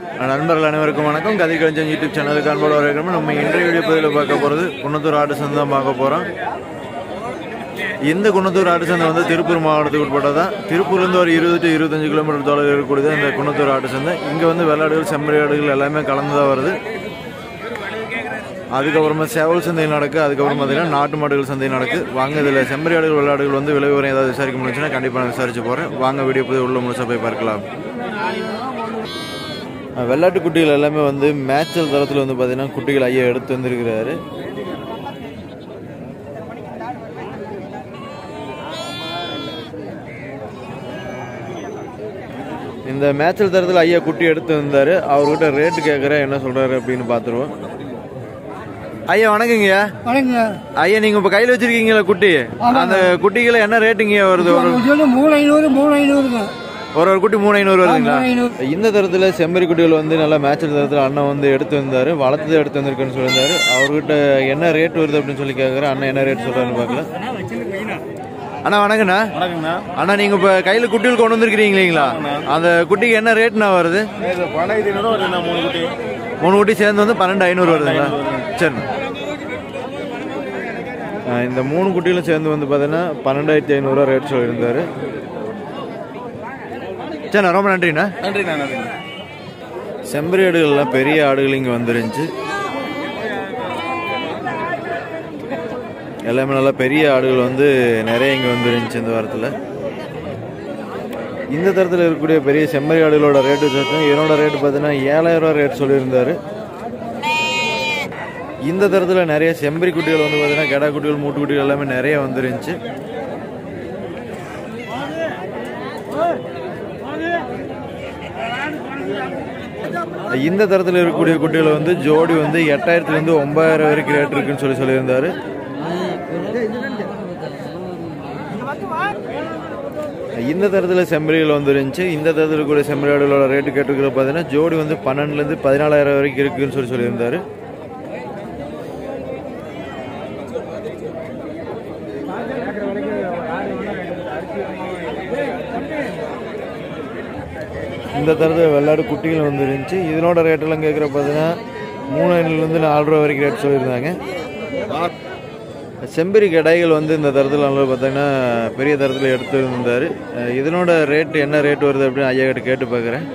நண்பர்கள் அனைவருக்கும் வணக்கம் கதை கழிஞ்சன் யூடியூப் சேனலுக்கு அன்போடு வரவேற்கிறோம் நம்ம இன்றைய வீடியோ பதிவில் பார்க்க போகிறது குன்னத்தூர் ஆடு சந்தை தான் பார்க்க போகிறோம் இந்த குன்னத்தூர் ஆடு சந்தை வந்து திருப்பூர் மாவட்டத்துக்கு உட்பட்டதான் திருப்பூர்லேருந்து ஒரு இருபது டு இருபத்தஞ்சு கிலோமீட்டர் தொலைவில் இருக்கக்கூடியது இந்த குன்னத்தூர் ஆடு சந்தை இங்கே வந்து வெள்ளாடுகள் செம்மறி ஆடுகள் எல்லாமே கலந்து தான் வருது அதுக்கப்புறமா சேவல் சந்தை நடக்கு அதுக்கப்புறம் பார்த்தீங்கன்னா நாட்டு மாடுகள் சந்தை நடக்கு வாங்க இதில் செம்மறி ஆடுகள் வெள்ளாடுகள் வந்து விலை விவரம் ஏதாவது விசாரிக்க முடிஞ்சுன்னா கண்டிப்பாக நான் விசாரிச்சு போகிறேன் வாங்க வீடியோ போய் உள்ள முழுசாக போய் பார்க்கலாம் அஹ் வெள்ளாட்டு குட்டிகள் எல்லாமே வந்து மேய்ச்சல் தரத்தில் வந்து பார்த்தீங்கன்னா குட்டிகள் ஐயா எடுத்து வந்திருக்கிறாரு இந்த மேய்ச்சல் தரத்தில் ஐயா குட்டி எடுத்து வந்தாரு அவர்கிட்ட ரேட்டு கேட்குறேன் என்ன சொல்றாரு அப்படின்னு பார்த்துருவோம் ஐயா வணக்கங்கய்யா வணக்கங்க ஐயா நீங்க இப்ப கையில வச்சிருக்கீங்களா குட்டி அந்த குட்டிகளை என்ன ரேட்டுங்கய்யா வருது ஒரு சொல்லி மூணு ஐநூறு மூணு ஐநூறுங்க ஒரு ஒரு குட்டி மூணு ஐநூறு வருதுங்களா மூணு ஐநூறு இந்த தரத்துல செம்மறி குட்டிகள் வந்து நல்லா மேட்சல் தரத்துல அண்ணன் வந்து எடுத்து வந்தாரு வளர்த்தது எடுத்து வந்திருக்குன்னு சொல்லியிருந்தாரு அவர்கிட்ட என்ன ரேட் வருது அப்படின்னு சொல்லி கேட்குறேன் அண்ணன் என்ன ரேட் சொல்றாருன்னு பார்க்கல அண்ணா வணக்கண்ணா வணக்கங்கண்ணா அண்ணா நீங்க இப்ப கையில குட்டிகள் கொண்டு வந்திருக்கிறீங்களா அந்த குட்டிக்கு என்ன ரேட்ண்ணா வருது இது பன்னெண்டு ஐநூறு வருதுண்ணா மூணு குட்டி மூணு குட்டி சேர்ந்து வந்து பன்னெண்டு ஐநூறு வருதுங்களா சரிண்ணா ஆ, இந்த மூணு குட்டிகளும் சேர்ந்து வந்து பார்த்தீங்கன்னா பன்னெண்டாயிரத்தி ஐநூறுரூவா ரேட் சொல்லியிருந்தாரு சரிண்ணா ரொம்ப நன்றிண்ணா நன்றிண்ணா நன்றிண்ணா செம்பரி ஆடுகள்லாம் பெரிய ஆடுகள் இங்கே வந்துருந்துச்சு எல்லாமே நல்லா பெரிய ஆடுகள் வந்து நிறைய இங்கே வந்துருந்துச்சு இந்த வாரத்தில் இந்த தரத்தில் இருக்கக்கூடிய பெரிய செம்மறி ஆடுகளோட ரேட்டு வச்சுருக்கோம் இதனோட ரேட்டு பார்த்தீங்கன்னா ஏழாயிரம் ரூபா ரேட் சொல்லியிருந்தாரு இந்த தரத்தில் நிறைய செம்பரி குட்டிகள் வந்து பார்த்தீங்கன்னா கெடா குட்டிகள் மூட்டு குட்டிகள் எல்லாமே நிறைய வந்துருந்துச்சு இந்த தரத்தில் இருக்கக்கூடிய குட்டிகள் வந்து ஜோடி வந்து எட்டாயிரத்துலேருந்து ஒன்பதாயிரம் வரைக்கும் ரேட் இருக்குன்னு சொல்லி சொல்லியிருந்தாரு இந்த தரத்தில் செம்பரிகள் வந்துருந்துச்சு இந்த தரத்தில் இருக்கக்கூடிய செம்பரிகளோட ரேட்டு கேட்டிருக்கிற பார்த்தீங்கன்னா ஜோடி வந்து பன்னெண்டுலேருந்து பதினாலாயிரம் வரைக்கும் இருக்குன்னு சொல்லி சொல்லியிருந்தாரு இந்த தரத்தில் வெள்ளாடு குட்டிகள் வந்துருந்துச்சு இதனோட ரேட்டெல்லாம் கேட்குற பார்த்தீங்கன்னா மூணு ஐநூறுலேருந்து நாலு ரூபா வரைக்கும் ரேட் சொல்லியிருந்தாங்க செம்பரி கடைகள் வந்து இந்த தரத்தில் நல்லா பார்த்தீங்கன்னா பெரிய தரத்தில் எடுத்து இருந்தார் இதனோட ரேட் என்ன ரேட் வருது அப்படின்னு ஐயா கிட்ட கேட்டு பார்க்குறேன்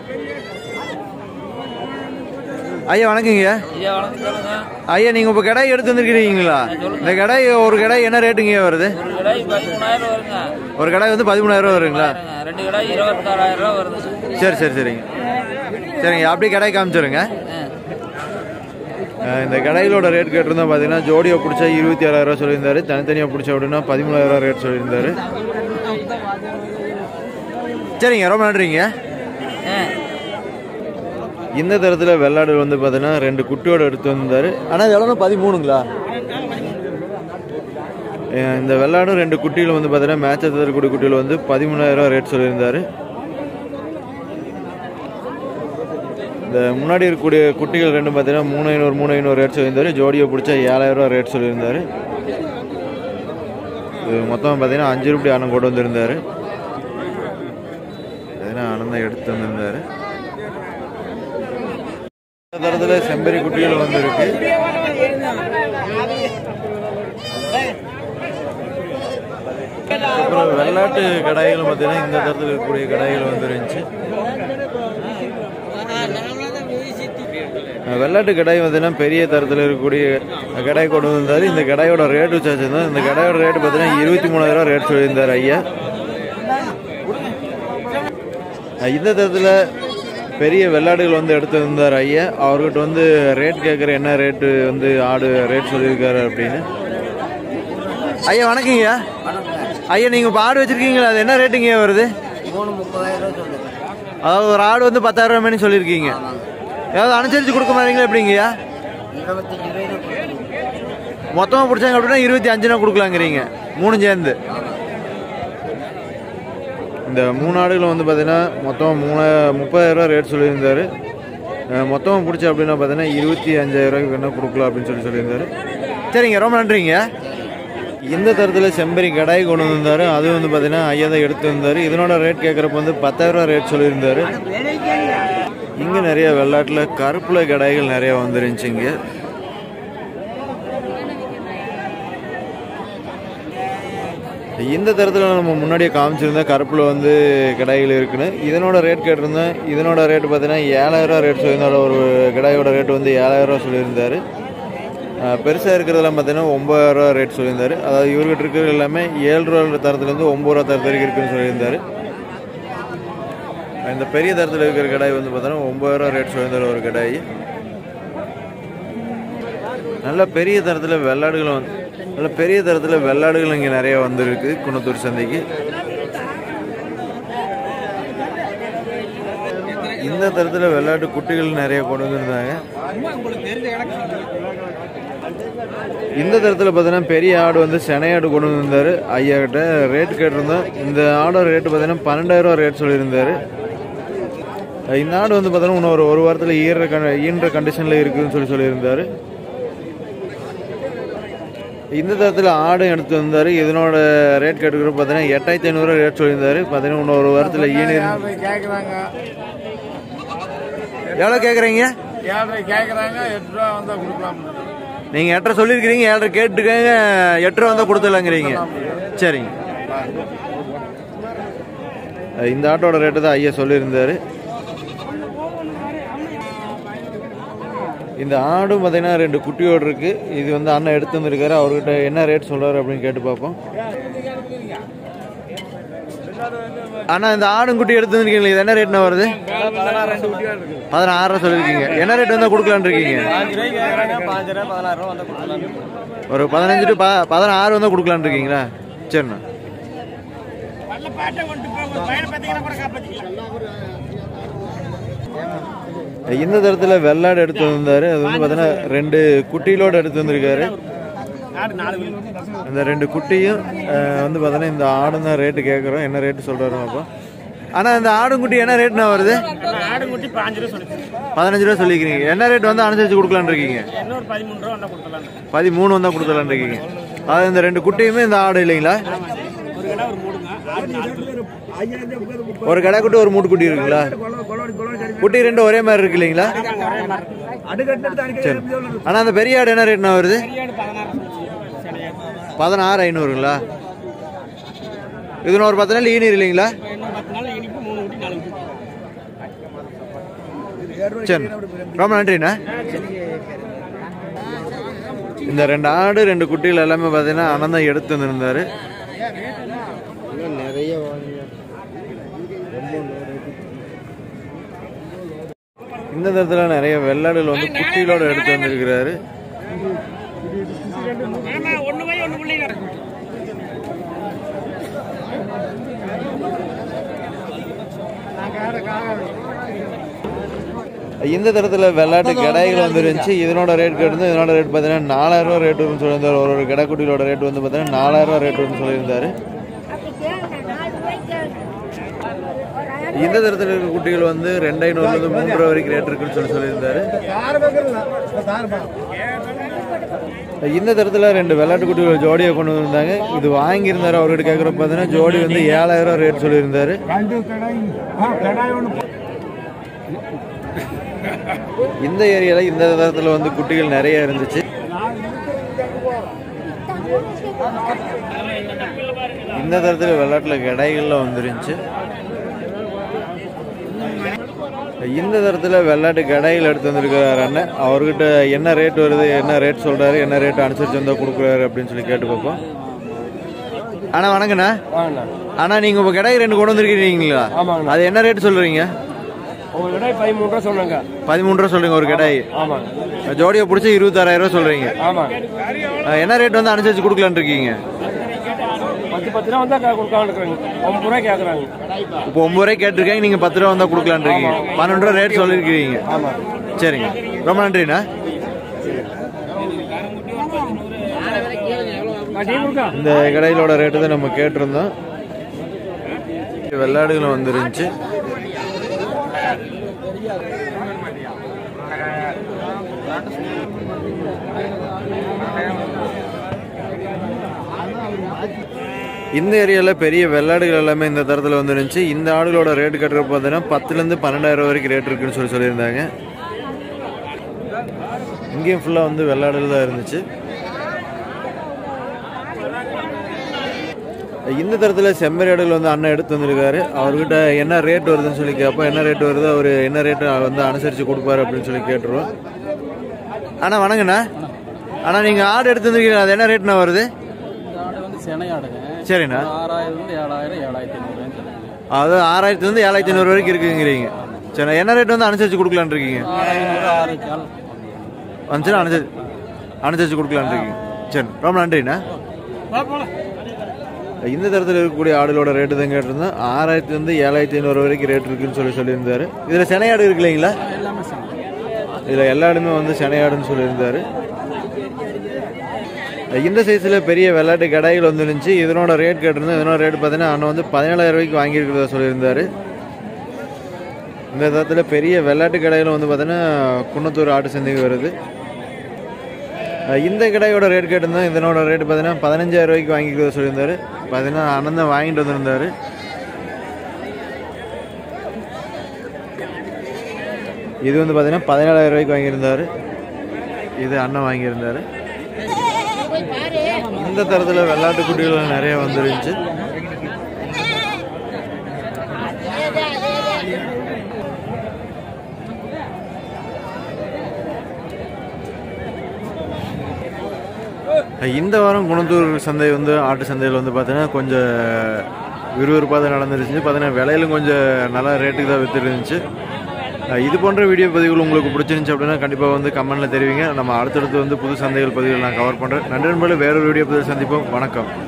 ஐயா வணக்கங்க ஐயா வணக்கம் சொல்லுங்க ஐயா நீங்கள் இப்போ கடாய் எடுத்து வந்திருக்கிறீங்களா இந்த கடாய் ஒரு கடாய் என்ன ரேட்டுங்க வருது ஒரு கடாய் பதிமூணாயிரம் வருங்க ஒரு கடாய் வந்து பதிமூணாயிரம் ரூபா வருங்களா பாருங்க, ரெண்டு கடாய் இருபத்தாறாயிரம் ரூபா வருது சரி சரி சரிங்க சரிங்க அப்படியே கடாய் காமிச்சிருங்க அஹ் இந்த கடைகளோட ரேட் கேட்டிருந்தா பார்த்தீங்கன்னா ஜோடியை பிடிச்சா இருபத்தி ஏழாயிரம் ரூபா சொல்லியிருந்தாரு தனித்தனியாக பிடிச்ச அப்படின்னா பதிமூணாயிரம் ரூபா ரேட் சொல்லியிருந்தாரு சரிங்க ரொம்ப நன்றிங்க ஆ. இந்த தரத்தில் வெள்ளாடு வந்து பார்த்தீங்கன்னா ரெண்டு குட்டியோட எடுத்து வந்தார் ஆனால் எவ்வளோ பதிமூணுங்களா அஹ் இந்த வெள்ளாடும் ரெண்டு குட்டிகள் வந்து பார்த்தீங்கன்னா மேட்ச் இருக்கக்கூடிய குட்டிகள் வந்து பதிமூணாயிரம் ரூபா ரேட் சொல்லியிருந்தாரு இந்த முன்னாடி இருக்கக்கூடிய குட்டிகள் ரெண்டும் பார்த்தீங்கன்னா மூணு ஐநூறு மூணு ஐநூறு ரேட் சொல்லியிருந்தாரு ஜோடியை பிடிச்சா ஏழாயிரம் ரூபா ரேட் சொல்லியிருந்தாரு இது மொத்தம் பார்த்தீங்கன்னா அஞ்சு ரூபாய் அண்ணன் கொண்டு வந்திருந்தாரு பார்த்தீங்கன்னா அண்ணன் எடுத்து வந்திருந்தாரு இந்த தரத்தில் செம்பரி குட்டிகள் வந்திருக்கு அப்புறம் வெள்ளாட்டு கடாய்கள் பார்த்தீங்கன்னா இந்த தரத்தில் இருக்கக்கூடிய கடாய்கள் வந்துருந்துச்சு வெள்ளாட்டு கடாய் பார்த்தீங்கன்னா பெரிய தரத்தில் இருக்கக்கூடிய கடாய் கொண்டு வந்தார் இந்த கடாயோட ரேட் வச்சிருந்தோம் இந்த கடாயோட ரேட் பார்த்தீங்கன்னா இருபத்தி மூணாயிரம் ரேட் சொல்லியிருந்தார் ஐயா அஹ் இந்த தரத்தில் பெரிய வெள்ளாடுகள் வந்து எடுத்து வந்தார் ஐயா அவர்கிட்ட வந்து ரேட் கேட்குற என்ன ரேட்டு வந்து ஆடு ரேட் சொல்லியிருக்காரு அப்படின்னு ஐயா வணக்கங்கய்யா ஐயா நீங்கள் இப்போ ஆடு வச்சிருக்கீங்களா அது என்ன ரேட்டுங்க வருது மூணு முப்பதாயிரம் ரூபா சொல்லுங்க அதாவது ஒரு ஆடு வந்து பத்தாயிரம் ரூபாய் மேனி சொல்லியிருக்கீங்க ஏதாவது அனுசரித்து கொடுக்க மாட்டீங்களா எப்படிங்கய்யா இருபத்தஞ்சு ரூபாய் மொத்தமாக பிடிச்சாங்க அப்படின்னா இருபத்தி அஞ்சுனா கொடுக்கலாங்கிறீங்க மூணு சேர்ந்து இந்த மூணு ஆடுகளும் வந்து பார்த்தீங்கன்னா மொத்தம் மூணு முப்பதாயிரம் ரூபா ரேட் சொல்லியிருந்தாரு அஹ் மொத்தமாக பிடிச்ச அப்படின்னா பார்த்தீங்கன்னா இருபத்தி அஞ்சாயிரம் ரூபாய்க்கு வேணால் கொடுக்கலாம் அப்படின்னு சொல்லி சொல்லியிருந்தாரு சரிங்க ரொம்ப நன்றிங்க இந்த தரத்தில் செம்பரி கடாய் கொண்டு வந்திருந்தாரு அது வந்து பார்த்தீங்கன்னா ஐயா தான் எடுத்து வந்தார் இதனோட ரேட் கேட்குறப்ப வந்து பத்தாயிரம் ரூபா ரேட் சொல்லியிருந்தாரு இங்கே நிறைய வெள்ளாட்டில் கருப்பில் கடாய்கள் நிறைய வந்துருந்துச்சுங்க இந்த தரத்தில் நம்ம முன்னாடியே காமிச்சிருந்தா கருப்பில் வந்து கடாய்கள் இருக்குன்னு இதனோட ரேட் கேட்டிருந்தேன் இதனோட ரேட் பார்த்தீங்கன்னா ஏழாயிரம் ரேட் சொல்லியிருந்தாரு ஒரு கடாயோட ரேட் வந்து ஏழாயிரம் சொல்லியிருந்தார் பெருசாக இருக்கிறதெல்லாம் பார்த்தீங்கன்னா ஒம்பதாயிரரூவா ரேட் சொல்லியிருந்தாரு அதாவது இவர்கிட்ட இருக்கிறது எல்லாமே ஏழு ரூபா தரத்துலேருந்து ஒம்பது ரூபா தரத்து வரைக்கும் இருக்குன்னு சொல்லியிருந்தாரு இந்த பெரிய தரத்தில் இருக்கிற கடாய் வந்து பார்த்தோன்னா ஒம்பதாயிரம் ரேட் சொல்லியிருந்தாரு ஒரு கடாய் நல்ல பெரிய தரத்தில் வெள்ளாடுகள் வந்து நல்ல பெரிய தரத்தில் வெள்ளாடுகள் இங்கே நிறைய வந்திருக்கு குணத்தூர் சந்தைக்கு இந்த தரத்தில் வெள்ளாட்டு குட்டிகள் நிறைய கொண்டு வந்திருந்தாங்க இந்த தரத்தில் பார்த்தீங்கன்னா பெரிய ஆடு வந்து செனையாடு கொண்டு வந்திருந்தாரு ஐயா கிட்ட ரேட் கேட்டிருந்தோம் இந்த ஆடோட ரேட்டு பார்த்தீங்கன்னா பன்னெண்டாயிரம் ரூபா ரேட் சொல்லியிருந்தாரு இந்த ஆடு வந்து பார்த்தீங்கன்னா இன்னும் ஒரு ஒரு வாரத்தில் ஈர கண் ஈன்ற கண்டிஷனில் இருக்குதுன்னு சொல்லி சொல்லியிருந்தாரு இந்த தரத்தில் ஆடும் எடுத்து வந்தார் இதனோட ரேட் கேட்டுக்கிற பார்த்தீங்கன்னா எட்டாயிரத்தி ஐநூறுரூவா ரேட் சொல்லியிருந்தாரு பார்த்தீங்கன்னா இன்னும் ஒரு வாரத்தில் ஈனிர் கேட்குறாங்க எவ்வளோ கேட்குறீங்க ஏழரை கேட்குறாங்க எட்டு ரூபா வந்தால் கொடுக்கலாம் நீங்கள் எட்டரை சொல்லியிருக்கிறீங்க ஏழரை கேட்டுக்கங்க எட்டு ரூபா வந்தால் கொடுத்துடலாங்கிறீங்க சரிங்க இந்த ஆட்டோட ரேட்டு தான் ஐயா சொல்லியிருந்தாரு இந்த ஆடும் பார்த்தீங்கன்னா ரெண்டு குட்டியோடு இருக்கு இது வந்து அண்ணன் எடுத்து வந்திருக்காரு அவர்கிட்ட என்ன ரேட் சொல்றாரு அப்படின்னு கேட்டு பார்ப்போம் அண்ணா இந்த ஆடும் குட்டி எடுத்து வந்திருக்கீங்களா இது என்ன ரேட்னா வருது ரெண்டு குட்டியாக இருக்குது பதினாறு சொல்லியிருக்கீங்க என்ன ரேட் வந்தால் கொடுக்கலான்னு இருக்கீங்க பாஞ்சு ரூபாய்க்கு கேட்குறாங்க பாஞ்சு ரூபா பதினாறு ரூபா வந்தால் கொடுக்கலாம் ஒரு பதினஞ்சு டு ப பதினாறு வந்தால் கொடுக்கலான்னு இருக்கீங்களா சரிண்ணா இந்த தரத்தில் வெள்ளாடு எடுத்து வந்தாரு அது வந்து பார்த்தீங்கன்னா ரெண்டு குட்டியிலோட எடுத்து வந்திருக்காரு அந்த ரெண்டு குட்டியும் அஹ், வந்து பார்த்தீங்கன்னா இந்த ஆடும் தான் ரேட்டு கேட்குறோம் என்ன ரேட்டு சொல்கிறாரு அப்போ ஆனால் இந்த ஆடும் குட்டி என்ன ரேட்னா வருது ஆடுங்குட்டி பாஞ்சு ரூபா சொல்லி பதினஞ்சு ரூபா சொல்லிக்கிறீங்க என்ன ரேட் வந்து அனுசரிச்சு கொடுக்கலான்னு இருக்கீங்க இன்னொரு பதிமூணு ரூபா வந்தால் கொடுக்கலாம் பதிமூணு வந்தால் கொடுத்துடலான்னு இருக்கீங்க அது இந்த ரெண்டு குட்டியுமே இந்த ஆடு இல்லைங்களா ஒரு கடை ஒரு மூடுங்க ஆடு நாலு ஒரு கடை குட்டி ஒரு மூட்டு குட்டி இருக்குங்களா குட்டி ரெண்டு ஒரே மாதிரி இருக்கு இல்லைங்களா சரி ஆனால் அந்த பெரிய ஆடு என்ன ரேட்னா வருது பதினாறு ஐநூறுங்களா இது ஒரு பத்து நாள் ஈனீர் இல்லைங்களா இன்னும் பத்து நாள் இனிப்பு மூணு குட்டி நாலு குட்டி சரி ரொம்ப நன்றிண்ணா இந்த ரெண்டு ஆடு ரெண்டு குட்டிகள் எல்லாமே பார்த்தீங்கன்னா அனந்தம் எடுத்து வந்திருந்தாரு நிறைய இந்த தரத்துல நிறைய வெள்ளாடுகள் வந்து குட்டிகளோட எடுத்து வந்திருக்கிறாரு ஒன்று போய் ஒன்று பிள்ளைங்க இந்த தரத்துல வெள்ளாட்டு கடாய்கள் வந்துருந்துச்சு இதனோட ரேட் கேட்டு இதனோட ரேட் பார்த்தீங்கன்னா நாலாயிரம் ரூபா ரேட் வரும்னு சொல்லியிருந்தாரு ஒரு ஒரு கடை குட்டியோட ரேட் வந்து பார்த்தீங்கன்னா நாலாயிரம் ரூபா ரேட் வரும்னு சொல்லியிருந்தாரு இந்த தரத்தில் இருக்க குட்டிகள் வந்து ரெண்டு ஐநூறுலேருந்து மூன்று ரூபா வரைக்கும் ரேட் இருக்குன்னு சொல்லி சொல்லியிருந்தாரு இந்த தரத்தில் ரெண்டு வெள்ளாட்டு குட்டிகள் ஜோடியை கொண்டு வந்திருந்தாங்க இது வாங்கியிருந்தாரு அவர்கிட்ட கேட்குறப்ப பார்த்தீங்கன்னா ஜோடி வந்து ஏழாயிரம் ரூபா ரேட் சொல்லியிருந்தாரு இந்த ஏரியால இந்த தரத்தில் வந்து குட்டிகள் நிறைய இருந்துச்சு இந்த தரத்தில் வெள்ளாட்டில் கடைகள்லாம் வந்துருந்துச்சு இந்த தரத்தில் வெள்ளாட்டு கடைகள் எடுத்து வந்திருக்கிறார் அண்ணன் அவர்கிட்ட என்ன ரேட் வருது என்ன ரேட் சொல்றாரு என்ன ரேட் அனுசரிச்சு வந்தா கொடுக்குறாரு அப்படின்னு சொல்லி கேட்டு பார்ப்போம் அண்ணா வணக்கண்ணா அண்ணா நீங்க உங்க கடை ரெண்டு கொண்டு வந்திருக்கீங்களா ஆமாங்கண்ணா. அது என்ன ரேட் சொல்றீங்க ஒரு கடை பதிமூணு ரூபா சொன்னாங்க பதிமூணு ரூபா சொல்றீங்க ஒரு கடாய் ஆமாங்க ஜோடியை பிடிச்சி இருபத்தாறாயிரம் ரூபா சொல்றீங்க ஆமாங்க அஹ் என்ன ரேட் வந்து அனுசரிச்சு கொடுக்கலான்னு இருக்கீங்க பத்து பத்து ரூபா வந்தால் கொடுக்காம இருக்கிறாங்க ஒம்பது ரூபாய் கேட்குறாங்க இப்போ ஒன்பது ரூபாய் கேட்டிருக்கேன் நீங்க பத்து ரூபா வந்தா கொடுக்கலான்னு இருக்கீங்க பன்னெண்டு ரூபா ரேட் சொல்லியிருக்கீங்க சரிங்க ரொம்ப நன்றிண்ணா இந்த கடையிலோட ரேட்டு தான் நம்ம கேட்டிருந்தோம் வெள்ளாடுகளும் வந்துருந்துச்சு இந்த ஏரியாவில் பெரிய வெள்ளாடுகள் எல்லாமே இந்த தரத்தில் வந்து இருந்துச்சு இந்த ஆடுகளோட ரேட் கட்டுற பார்த்தீங்கன்னா பத்துலேருந்து பன்னெண்டாயிரம் வரைக்கும் ரேட் இருக்குன்னு சொல்லி சொல்லியிருந்தாங்க இங்கேயும் ஃபுல்லாக வந்து வெள்ளாடுகள் தான் இருந்துச்சு இந்த தரத்தில் செம்மறி ஆடுகள் வந்து அண்ணன் எடுத்து வந்திருக்காரு அவர்கிட்ட என்ன ரேட் வருதுன்னு சொல்லி கேட்போம் என்ன ரேட் வருதோ அவர் என்ன ரேட்டு வந்து அனுசரித்து கொடுப்பாரு அப்படின்னு சொல்லி கேட்டுருவோம் அண்ணா வணங்கண்ணா அண்ணா நீங்கள் ஆடு எடுத்து வந்திருக்கீங்க அது என்ன ரேட்ண்ணா வருது இந்த ஆடு வந்து செனை ஆடுங்க சரிண்ணா ஆறாயிரம் ஏழாயிரம் ஏழாயிரத்தி ஐநூறு அது ஆறாயிரத்துலேருந்து ஏழாயிரத்தி ஐநூறு வரைக்கும் இருக்குங்கிறீங்க சரி என்ன ரேட் வந்து அனுசரித்து கொடுக்கலான்னு இருக்கீங்க ஆறாயிரம் ஆறு கால் வந்துச்சுன்னா அனுசரிச்சு அனுசரித்து கொடுக்கலான்னு இருக்கீங்க சரி ரொம்ப நன்றிண்ணா இந்த தரத்தில் இருக்கக்கூடிய ஆடுகளோட ரேட்டு தான் கேட்டிருந்தோம் ஆறாயிரத்துலேருந்து ஏழாயிரத்தி ஐநூறு வரைக்கும் ரேட் இருக்குன்னு சொல்லி சொல்லியிருந்தாரு இதில் செனையாடு இருக்கு இல்லைங்களா எல்லாமே செனை இதில் எல்லா ஆடுமே வந்து செனையாடுன்னு சொல்லியிருந்தாரு இந்த சைஸில் பெரிய வெள்ளாட்டு கடைகள் வந்து இருந்துச்சு இதனோட ரேட் கேட்டிருந்தோம் இதனோட ரேட் பார்த்தீங்கன்னா அண்ணன் வந்து பதினேழாயிரம் ரூபாய்க்கு வாங்கியிருக்கிறதா சொல்லியிருந்தாரு இந்த தரத்தில் பெரிய வெள்ளாட்டு கடைகளும் வந்து பார்த்தீங்கன்னா குன்னத்தூர் ஆட்டு சந்தைக்கு வருது அஹ் இந்த கடையோட ரேட் கேட்டிருந்தோம் இதனோட ரேட் பார்த்தீங்கன்னா பதினஞ்சாயிரம் ரூபாய்க்கு வாங்கிக்கிறதா சொல்லியிருந்தாரு பார்த்தீங்கன்னா அண்ணன் தான் வாங்கிட்டு வந்திருந்தாரு இது வந்து பார்த்தீங்கன்னா பதினேழாயிரம் ரூபாய்க்கு வாங்கியிருந்தாரு இது அண்ணன் வாங்கியிருந்தாரு இந்த தரத்தில் வெள்ளாட்டு குட்டிகள் நிறைய வந்துருந்துச்சு இந்த வாரம் குணத்தூர் சந்தை வந்து ஆட்டு சந்தையில் வந்து பார்த்தீங்கன்னா கொஞ்சம் விறுவிறுப்பாக தான் நடந்துருந்துச்சு பார்த்தீங்கன்னா விலையிலும் கொஞ்சம் நல்ல ரேட்டுக்கு தான் வித்துருந்துச்சு அஹ் இது போன்ற வீடியோ பதிவுகள் உங்களுக்கு பிடிச்சிருந்துச்சு அப்படின்னா கண்டிப்பாக வந்து கமெண்ட்டில் தெரிவிங்க நம்ம அடுத்தடுத்து வந்து புது சந்தைகள் பதிவுகள் நான் கவர் பண்ணுறேன் நன்றி நண்பர்களே வேறொரு வீடியோ பதிவு சந்திப்போம் வணக்கம்